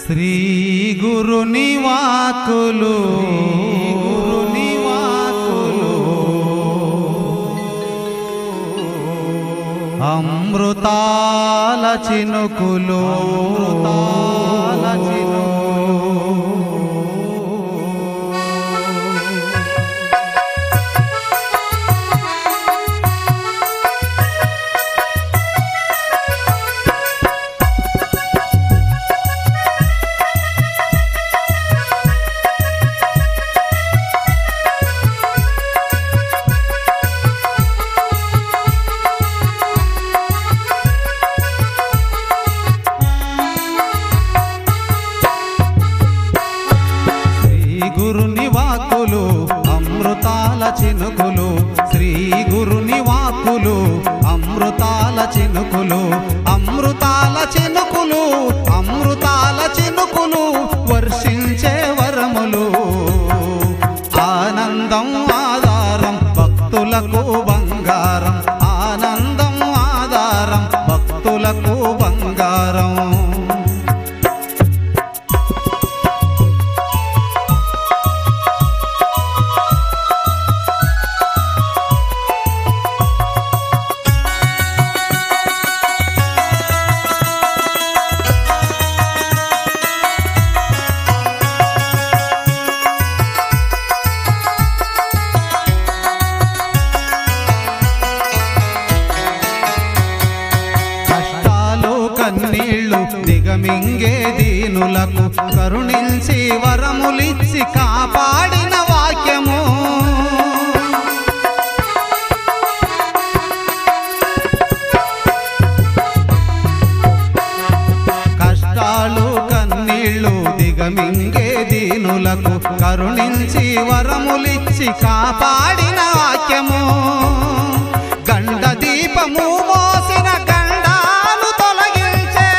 శ్రీ గురుని వాకులు గురుని వాకులు అమృతాల చినుకులు అమృతాల శ్రీ గురుని వాక్కులు అమృతాల చినుకులు శ్రీ గురుని వాక్కులు అమృతాల చినుకులు అమృతాల చినుకులు అమృతాల చినుకులు వర్షించే వరములు ఆనందం ఆధారం భక్తులకు బంగారం ఆనందం ఆధారం భక్తులకు బంగారం కష్టాలు కన్నీళ్లు దిగమింగే దీనులకు కరుణించి వరములిచ్చి కాపాడిన వాక్యము కష్టాలు కన్నీళ్లు దిగమింగే దీనులకు కరుణించి వరములిచ్చి కాపాడిన వాక్యము గండ దీపము మోసిన గండాలు తొలగించే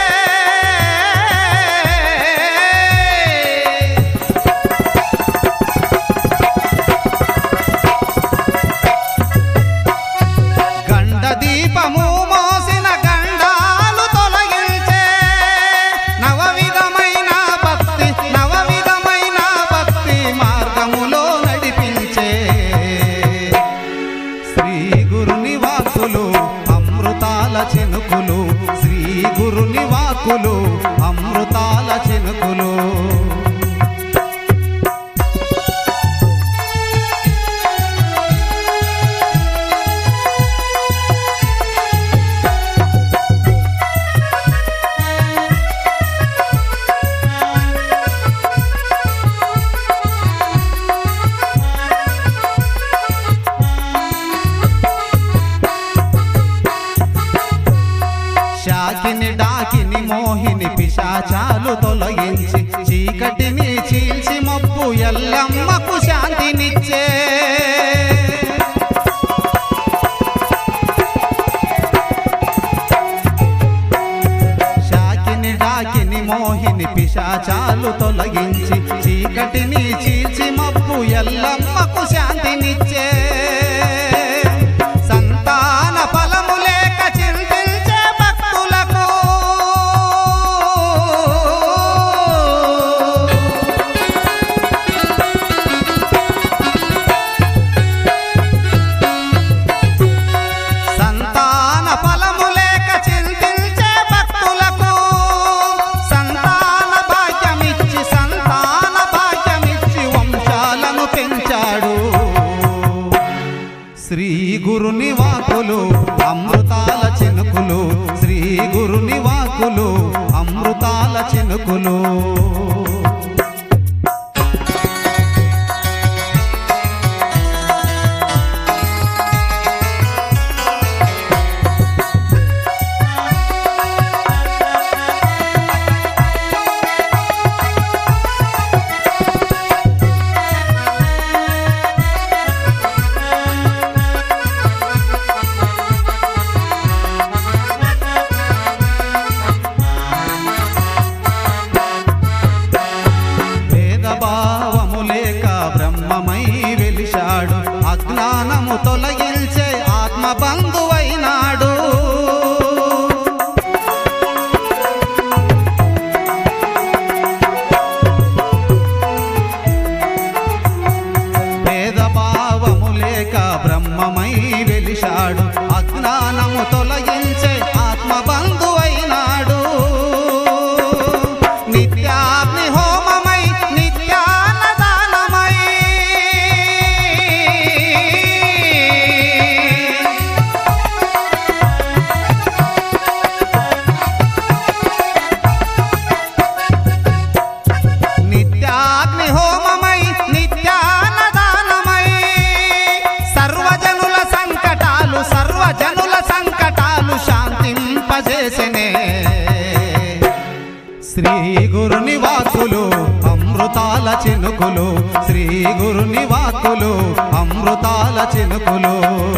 గండ దీపము మోసిన గండాలు తొలగించే నవ విధమైన భక్తి నవ విధమైన భక్తి మార్గములో నడిపించే శ్రీ గురుని వాక్కులు అమృతాల చినుకులు శ్రీ గురుని వాక్కులు అమృతాల చినుకులు శాకిని డాకిని మోహిని పిశాచాలు తొలగించి చీకటిని చీల్చి మబ్బు ఎల్లమ్మకు శాంతినిచ్చే శాకిని డాకిని మోహిని పిశాచాలు తొలగించి చీకటిని చీల్చి మబ్బు ఎల్లమ్మకు శాంతినిచ్చే సంతాన ఫలము లేక చింతించే భక్తులకు సంతాన ఫలము లేక చింతించే భక్తులకు సంతాన భాగ్యమిచ్చి సంతాన భాగ్యమిచ్చి వంశాలను పెంచాడు శ్రీ గురుని వాకులు అమృతాల చినుకులు శ్రీ గురుని వాకులు అమృతాల చినుకులు అజ్ఞానము తొలగించే ఆత్మబంధు అయినాడు నిత్యాగ్ని హోమమై నిత్యాన్నదానమై నిత్యాగ్ని హోమమై నిత్యాన్నదానమై సర్వజనుల సంకటాలు సర్వజనుల సంకటాలు శాంతింపజేసనే శ్రీ గురుని వాక్కులు అమృతాల చినుకులు శ్రీ గురుని వాక్కులు అమృతాల చినుకులు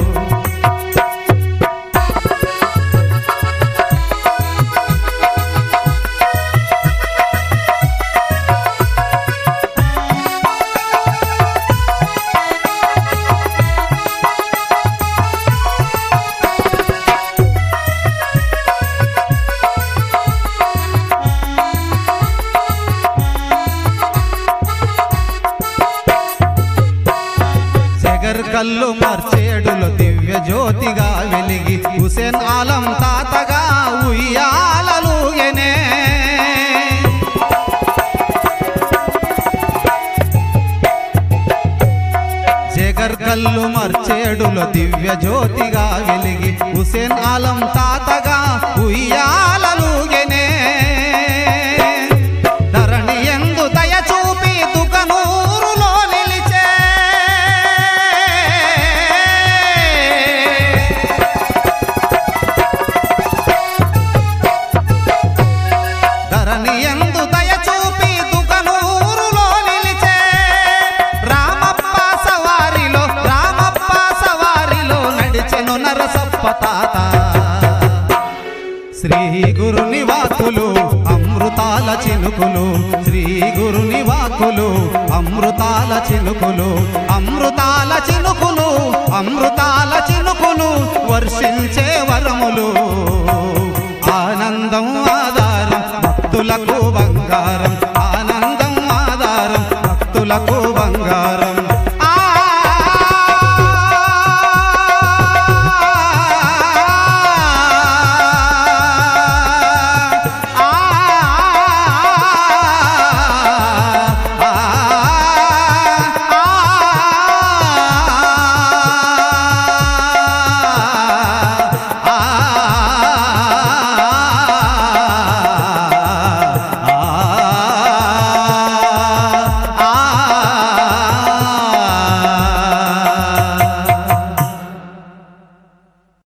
జగర్ కల్లు మర్చేడులు దివ్య జ్యోతిగా వెలిగి హుసేన్ ఆలం తాతగా ఉయ్యాలలుగెనే జగర్ కల్లు మర్చేడులు దివ్య జ్యోతిగా వెలిగి హుసేన్ ఆలం తాతగా ఉయ్యాలలుగెనే ధరణి ఎందు దయ చూపి దుకనూరులో నిలిచే ధరణి ఎందు దయ చూపి దుకనూరులో నిలిచే రామప్ప సవారిలో రామప్ప సవారిలో నడిచెను నరసప్ప తాత శ్రీ గురుని వాకులు అమృతాల చినుకులు శ్రీ గురుని వాకులు అమృతాల చినుకులు అమృతాల చినుకులు అమృతాల చినుకులు వర్షించే వరములు